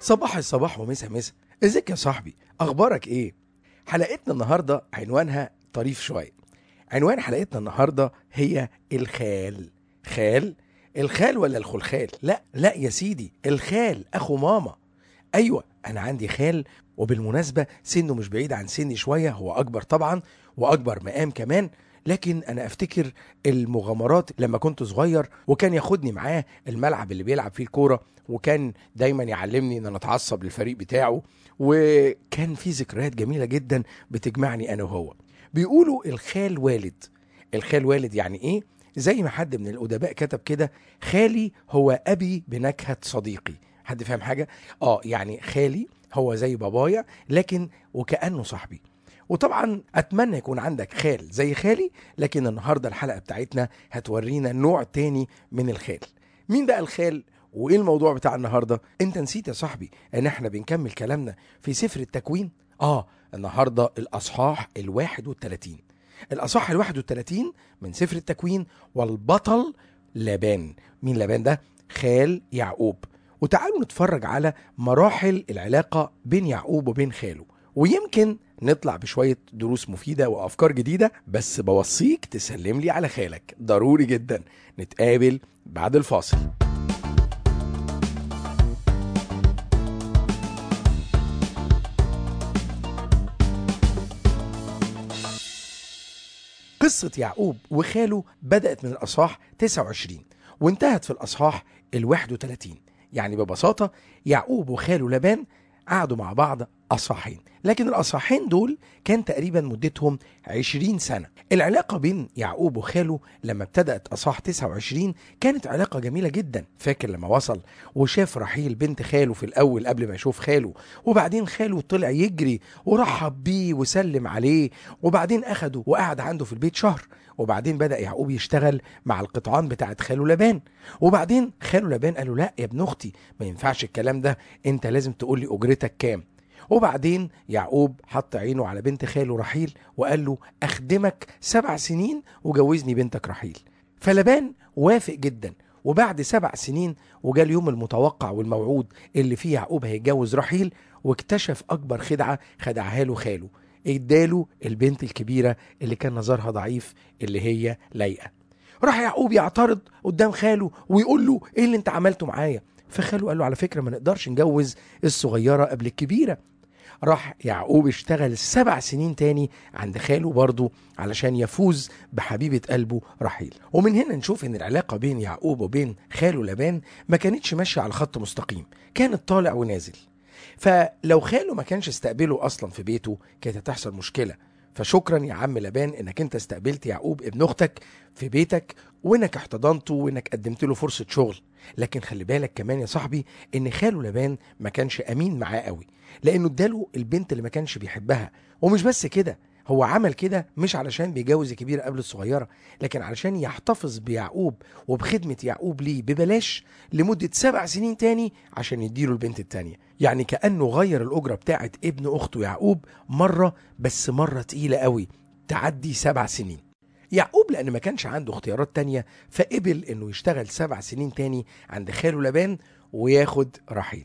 صباح الصباح ومسا مسا ازيك يا صاحبي اخبارك ايه حلقتنا النهارده عنوانها طريف شويه عنوان حلقتنا النهارده هي الخال خال الخال ولا الخلخال لا لا يا سيدي الخال اخو ماما ايوه انا عندي خال وبالمناسبه سنه مش بعيد عن سني شويه هو اكبر طبعا واكبر مقام كمان لكن انا افتكر المغامرات لما كنت صغير وكان ياخدني معاه الملعب اللي بيلعب فيه الكوره وكان دايما يعلمني ان انا اتعصب للفريق بتاعه وكان في ذكريات جميله جدا بتجمعني انا وهو بيقولوا الخال والد الخال والد يعني ايه زي ما حد من الادباء كتب كده خالي هو ابي بنكهه صديقي حد فاهم حاجه اه يعني خالي هو زي بابايا لكن وكانه صاحبي وطبعا اتمنى يكون عندك خال زي خالي لكن النهارده الحلقه بتاعتنا هتورينا نوع تاني من الخال مين بقى الخال وايه الموضوع بتاع النهارده انت نسيت يا صاحبي ان احنا بنكمل كلامنا في سفر التكوين اه النهارده الاصحاح الواحد والتلاتين الاصحاح الواحد والتلاتين من سفر التكوين والبطل لابان مين لابان ده خال يعقوب وتعالوا نتفرج على مراحل العلاقه بين يعقوب وبين خاله ويمكن نطلع بشوية دروس مفيدة وأفكار جديدة بس بوصيك تسلم لي على خالك ضروري جدا نتقابل بعد الفاصل قصة يعقوب وخاله بدأت من الأصحاح 29 وانتهت في الأصحاح ال 31 يعني ببساطة يعقوب وخاله لبان قعدوا مع بعض أصحاحين لكن الأصحاحين دول كان تقريبا مدتهم 20 سنة العلاقة بين يعقوب وخاله لما ابتدأت أصحاح 29 كانت علاقة جميلة جدا فاكر لما وصل وشاف رحيل بنت خاله في الأول قبل ما يشوف خاله وبعدين خاله طلع يجري ورحب بيه وسلم عليه وبعدين أخده وقعد عنده في البيت شهر وبعدين بدأ يعقوب يشتغل مع القطعان بتاعت خاله لبان وبعدين خاله لبان قال له لا يا ابن اختي ما ينفعش الكلام ده انت لازم تقول لي اجرتك كام وبعدين يعقوب حط عينه على بنت خاله رحيل وقال له اخدمك سبع سنين وجوزني بنتك رحيل فلبان وافق جدا وبعد سبع سنين وجاء اليوم المتوقع والموعود اللي فيه يعقوب هيتجوز رحيل واكتشف اكبر خدعه خدعها له خاله اداله البنت الكبيره اللي كان نظرها ضعيف اللي هي لايقه راح يعقوب يعترض قدام خاله ويقول له ايه اللي انت عملته معايا فخاله قال له على فكره ما نقدرش نجوز الصغيره قبل الكبيره راح يعقوب اشتغل سبع سنين تاني عند خاله برضه علشان يفوز بحبيبة قلبه رحيل ومن هنا نشوف ان العلاقة بين يعقوب وبين خاله لبان ما كانتش ماشية على خط مستقيم كانت طالع ونازل فلو خاله ما كانش استقبله اصلا في بيته كانت هتحصل مشكله فشكرا يا عم لبان انك انت استقبلت يعقوب ابن اختك في بيتك وانك احتضنته وانك قدمت له فرصه شغل لكن خلي بالك كمان يا صاحبي ان خاله لبان ما كانش امين معاه قوي لانه اداله البنت اللي ما كانش بيحبها ومش بس كده هو عمل كده مش علشان بيجوز الكبيرة قبل الصغيرة لكن علشان يحتفظ بيعقوب وبخدمة يعقوب ليه ببلاش لمدة سبع سنين تاني عشان يديله البنت التانية يعني كأنه غير الأجرة بتاعت ابن أخته يعقوب مرة بس مرة تقيلة قوي تعدي سبع سنين يعقوب لأن ما كانش عنده اختيارات تانية فقبل إنه يشتغل سبع سنين تاني عند خاله لبان وياخد رحيل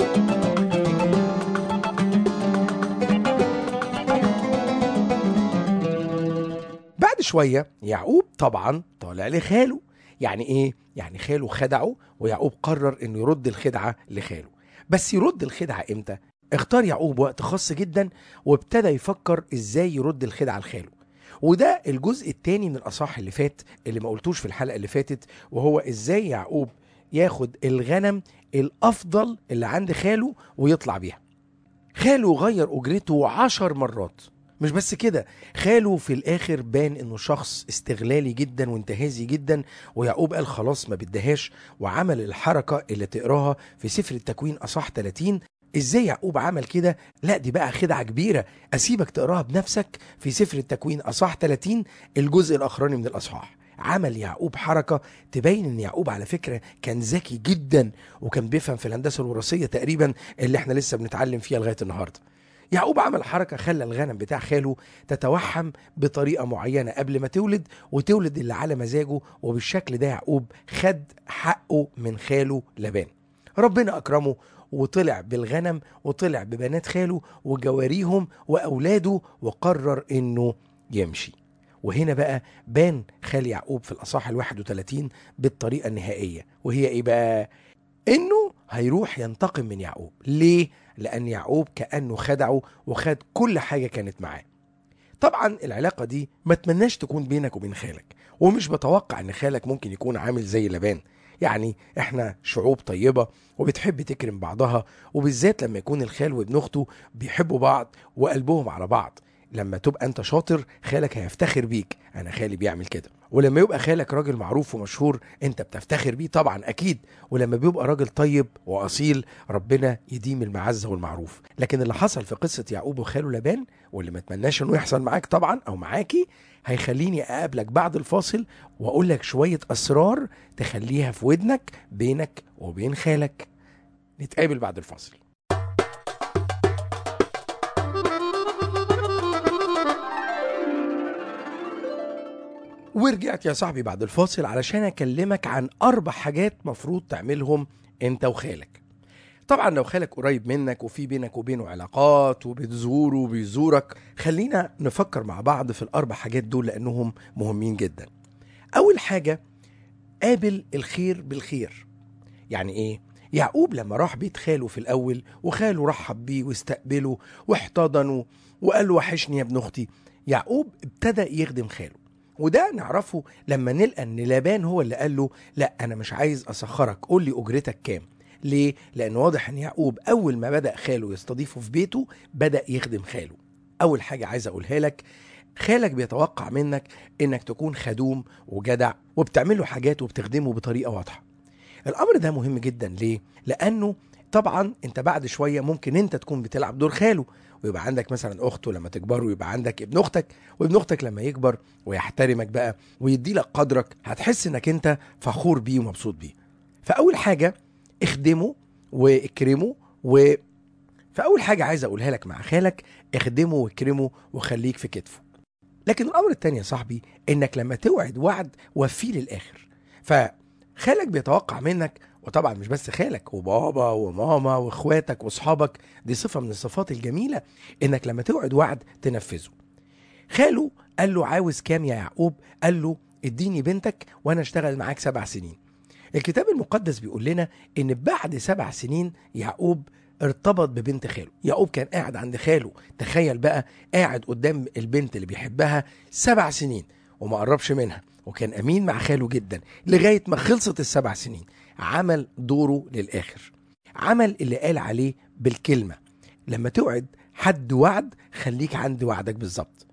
بعد شوية يعقوب طبعا طالع لخاله يعني ايه؟ يعني خاله خدعه ويعقوب قرر انه يرد الخدعة لخاله بس يرد الخدعة امتى؟ اختار يعقوب وقت خاص جدا وابتدى يفكر ازاي يرد الخدعة لخاله وده الجزء الثاني من الاصحاح اللي فات اللي ما قلتوش في الحلقة اللي فاتت وهو ازاي يعقوب ياخد الغنم الافضل اللي عند خاله ويطلع بيها خاله غير اجرته عشر مرات مش بس كده خاله في الاخر بان انه شخص استغلالي جدا وانتهازي جدا ويعقوب قال خلاص ما بدهاش وعمل الحركه اللي تقراها في سفر التكوين اصح 30 ازاي يعقوب عمل كده لا دي بقى خدعه كبيره اسيبك تقراها بنفسك في سفر التكوين اصح 30 الجزء الاخراني من الاصحاح عمل يعقوب حركة تبين ان يعقوب على فكرة كان ذكي جدا وكان بيفهم في الهندسة الوراثية تقريبا اللي احنا لسه بنتعلم فيها لغاية النهاردة يعقوب عمل حركة خلى الغنم بتاع خاله تتوحم بطريقة معينة قبل ما تولد وتولد اللي على مزاجه وبالشكل ده يعقوب خد حقه من خاله لبان ربنا أكرمه وطلع بالغنم وطلع ببنات خاله وجواريهم واولاده وقرر انه يمشي وهنا بقى بان خال يعقوب في الاصحاح ال 31 بالطريقه النهائيه وهي ايه بقى انه هيروح ينتقم من يعقوب ليه لان يعقوب كانه خدعه وخد كل حاجه كانت معاه طبعا العلاقه دي ما تمناش تكون بينك وبين خالك ومش بتوقع ان خالك ممكن يكون عامل زي لبان يعني احنا شعوب طيبه وبتحب تكرم بعضها وبالذات لما يكون الخال وابن اخته بيحبوا بعض وقلبهم على بعض لما تبقى انت شاطر خالك هيفتخر بيك انا خالي بيعمل كده ولما يبقى خالك راجل معروف ومشهور انت بتفتخر بيه طبعا اكيد ولما بيبقى راجل طيب واصيل ربنا يديم المعزه والمعروف لكن اللي حصل في قصه يعقوب وخاله لبان واللي ما اتمناش انه يحصل معاك طبعا او معاكي هيخليني اقابلك بعد الفاصل واقول لك شويه اسرار تخليها في ودنك بينك وبين خالك نتقابل بعد الفاصل ورجعت يا صاحبي بعد الفاصل علشان اكلمك عن اربع حاجات مفروض تعملهم انت وخالك طبعا لو خالك قريب منك وفي بينك وبينه علاقات وبتزوره وبيزورك خلينا نفكر مع بعض في الاربع حاجات دول لانهم مهمين جدا اول حاجه قابل الخير بالخير يعني ايه يعقوب لما راح بيت خاله في الاول وخاله رحب بيه واستقبله واحتضنه وقال له وحشني يا ابن اختي يعقوب ابتدى يخدم خاله وده نعرفه لما نلقى ان لابان هو اللي قال له لا انا مش عايز اسخرك قول لي اجرتك كام ليه لان واضح ان يعقوب اول ما بدا خاله يستضيفه في بيته بدا يخدم خاله اول حاجه عايز اقولها لك خالك بيتوقع منك انك تكون خدوم وجدع وبتعمل له حاجات وبتخدمه بطريقه واضحه الامر ده مهم جدا ليه لانه طبعا انت بعد شويه ممكن انت تكون بتلعب دور خاله ويبقى عندك مثلا اخت ولما تكبر ويبقى عندك ابن اختك وابن اختك لما يكبر ويحترمك بقى ويدي لك قدرك هتحس انك انت فخور بيه ومبسوط بيه فاول حاجه اخدمه واكرمه و فاول حاجه عايز اقولها لك مع خالك اخدمه واكرمه وخليك في كتفه لكن الامر التاني يا صاحبي انك لما توعد وعد وفيه للاخر فخالك بيتوقع منك وطبعا مش بس خالك وبابا وماما واخواتك واصحابك دي صفه من الصفات الجميله انك لما توعد وعد تنفذه خاله قال له عاوز كام يا يعقوب قال له اديني بنتك وانا اشتغل معاك سبع سنين الكتاب المقدس بيقول لنا ان بعد سبع سنين يعقوب ارتبط ببنت خاله يعقوب كان قاعد عند خاله تخيل بقى قاعد قدام البنت اللي بيحبها سبع سنين وما قربش منها وكان امين مع خاله جدا لغايه ما خلصت السبع سنين عمل دوره للاخر عمل اللي قال عليه بالكلمه لما توعد حد وعد خليك عند وعدك بالظبط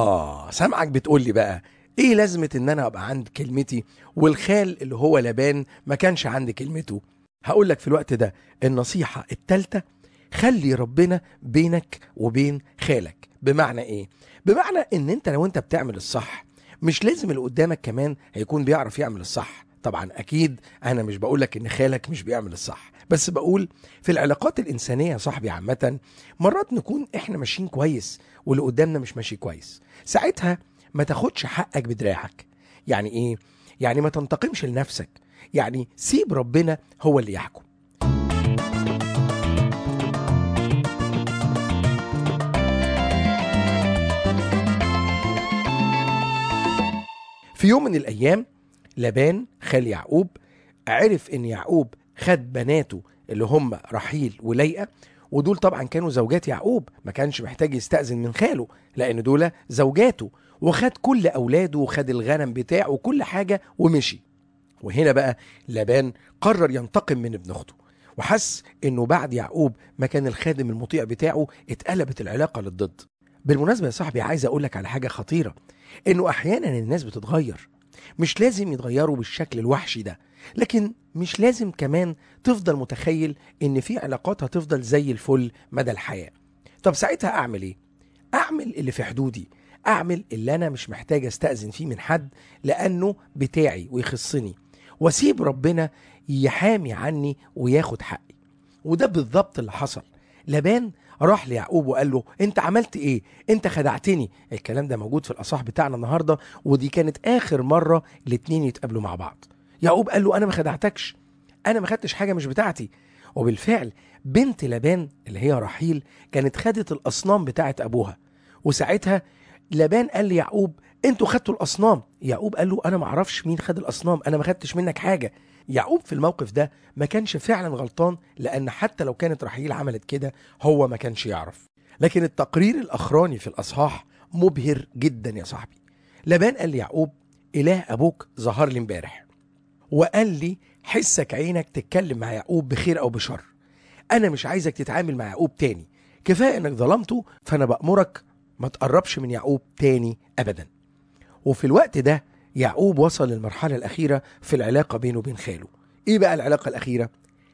اه سامعك بتقول لي بقى ايه لازمه ان انا ابقى عند كلمتي والخال اللي هو لبان ما كانش عند كلمته هقول لك في الوقت ده النصيحه التالتة خلي ربنا بينك وبين خالك بمعنى ايه بمعنى ان انت لو انت بتعمل الصح مش لازم اللي قدامك كمان هيكون بيعرف يعمل الصح طبعا اكيد انا مش بقولك ان خالك مش بيعمل الصح بس بقول في العلاقات الانسانيه يا صاحبي عامه مرات نكون احنا ماشيين كويس واللي قدامنا مش ماشي كويس ساعتها ما تاخدش حقك بدراعك يعني ايه يعني ما تنتقمش لنفسك يعني سيب ربنا هو اللي يحكم في يوم من الايام لبان خال يعقوب عرف ان يعقوب خد بناته اللي هم رحيل وليئة ودول طبعا كانوا زوجات يعقوب ما كانش محتاج يستأذن من خاله لأن دول زوجاته وخد كل أولاده وخد الغنم بتاعه وكل حاجة ومشي وهنا بقى لبان قرر ينتقم من ابن أخته وحس انه بعد يعقوب ما كان الخادم المطيع بتاعه اتقلبت العلاقة للضد بالمناسبة يا صاحبي عايز اقولك على حاجة خطيرة انه احيانا الناس بتتغير مش لازم يتغيروا بالشكل الوحشي ده لكن مش لازم كمان تفضل متخيل ان في علاقات هتفضل زي الفل مدى الحياة طب ساعتها اعمل ايه اعمل اللي في حدودي اعمل اللي انا مش محتاج استأذن فيه من حد لانه بتاعي ويخصني واسيب ربنا يحامي عني وياخد حقي وده بالظبط اللي حصل لبان راح ليعقوب وقال له انت عملت ايه انت خدعتني الكلام ده موجود في الاصح بتاعنا النهارده ودي كانت اخر مره الاتنين يتقابلوا مع بعض يعقوب قال له انا ما خدعتكش انا ما خدتش حاجه مش بتاعتي وبالفعل بنت لبان اللي هي رحيل كانت خدت الاصنام بتاعت ابوها وساعتها لبان قال ليعقوب انتوا خدتوا الاصنام يعقوب قال له انا ما اعرفش مين خد الاصنام انا ما خدتش منك حاجه يعقوب في الموقف ده ما كانش فعلا غلطان لان حتى لو كانت رحيل عملت كده هو ما كانش يعرف لكن التقرير الاخراني في الاصحاح مبهر جدا يا صاحبي لبان قال ليعقوب اله ابوك ظهر لي امبارح وقال لي حسك عينك تتكلم مع يعقوب بخير او بشر انا مش عايزك تتعامل مع يعقوب تاني كفايه انك ظلمته فانا بامرك ما تقربش من يعقوب تاني ابدا وفي الوقت ده يعقوب وصل للمرحله الاخيره في العلاقه بينه وبين خاله ايه بقى العلاقه الاخيره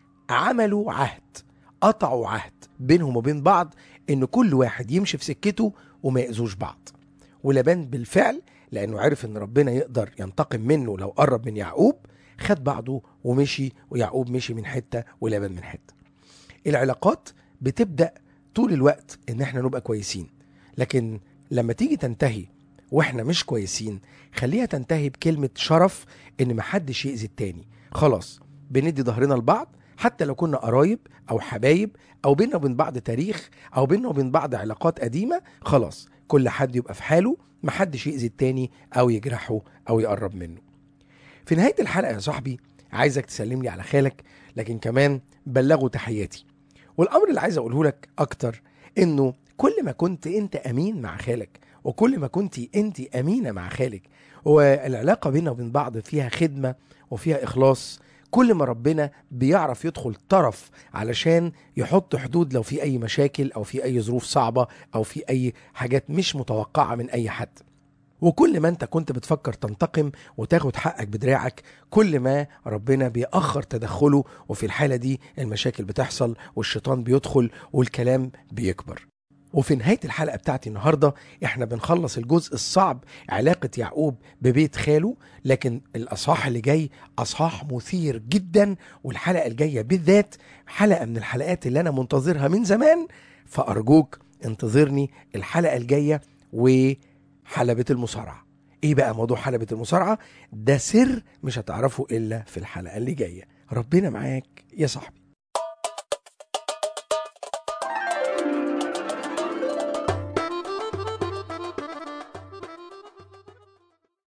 عملوا عهد قطعوا عهد بينهم وبين بعض ان كل واحد يمشي في سكته وما يأذوش بعض ولبان بالفعل لانه عرف ان ربنا يقدر ينتقم منه لو قرب من يعقوب خد بعضه ومشي ويعقوب مشي من حته ولبان من حته العلاقات بتبدا طول الوقت ان احنا نبقى كويسين لكن لما تيجي تنتهي واحنا مش كويسين خليها تنتهي بكلمه شرف ان محدش يأذي التاني خلاص بندي ظهرنا لبعض حتى لو كنا قرايب او حبايب او بينا وبين بعض تاريخ او بينا وبين بعض علاقات قديمه خلاص كل حد يبقى في حاله محدش يأذي التاني او يجرحه او يقرب منه في نهايه الحلقه يا صاحبي عايزك تسلم لي على خالك لكن كمان بلغه تحياتي والامر اللي عايز اقوله لك اكتر انه كل ما كنت انت امين مع خالك وكل ما كنت انت امينه مع خالك والعلاقه بيننا وبين بعض فيها خدمه وفيها اخلاص كل ما ربنا بيعرف يدخل طرف علشان يحط حدود لو في اي مشاكل او في اي ظروف صعبه او في اي حاجات مش متوقعه من اي حد وكل ما انت كنت بتفكر تنتقم وتاخد حقك بدراعك كل ما ربنا بيأخر تدخله وفي الحالة دي المشاكل بتحصل والشيطان بيدخل والكلام بيكبر وفي نهاية الحلقة بتاعتي النهاردة احنا بنخلص الجزء الصعب علاقة يعقوب ببيت خاله لكن الأصحاح اللي جاي أصحاح مثير جدا والحلقة الجاية بالذات حلقة من الحلقات اللي أنا منتظرها من زمان فأرجوك انتظرني الحلقة الجاية وحلبة المصارعة ايه بقى موضوع حلبة المصارعة ده سر مش هتعرفه إلا في الحلقة اللي جاية ربنا معاك يا صاحبي